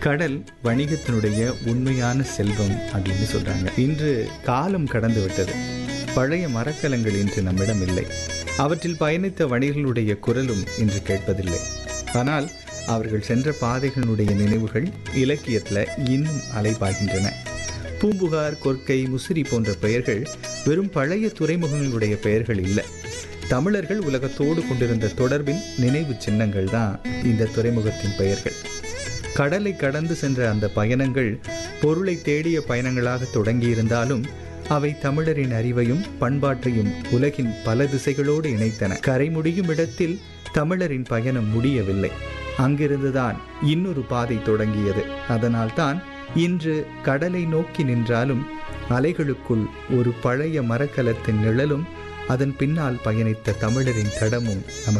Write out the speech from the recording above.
கடல் வணிகத்தினுடைய உண்மையான செல்வம் அப்படின்னு சொல்றாங்க இன்று காலம் கடந்து விட்டது பழைய மரக்கலங்கள் இன்று நம்மிடம் இல்லை அவற்றில் பயணித்த வணிகர்களுடைய குரலும் இன்று கேட்பதில்லை ஆனால் அவர்கள் சென்ற பாதைகளுடைய நினைவுகள் இலக்கியத்தில் இன்னும் அலைபாய்கின்றன பூம்புகார் கொர்க்கை முசிறி போன்ற பெயர்கள் வெறும் பழைய துறைமுகங்களுடைய பெயர்கள் இல்லை தமிழர்கள் உலகத்தோடு கொண்டிருந்த தொடர்பின் நினைவு சின்னங்கள் தான் இந்த துறைமுகத்தின் பெயர்கள் கடலை கடந்து சென்ற அந்த பயணங்கள் பொருளை தேடிய பயணங்களாக தொடங்கியிருந்தாலும் அவை தமிழரின் அறிவையும் பண்பாட்டையும் உலகின் பல திசைகளோடு இணைத்தன கரை முடியும் இடத்தில் தமிழரின் பயணம் முடியவில்லை அங்கிருந்துதான் இன்னொரு பாதை தொடங்கியது அதனால்தான் இன்று கடலை நோக்கி நின்றாலும் அலைகளுக்குள் ஒரு பழைய மரக்கலத்தின் நிழலும் அதன் பின்னால் பயணித்த தமிழரின் தடமும் நமக்கு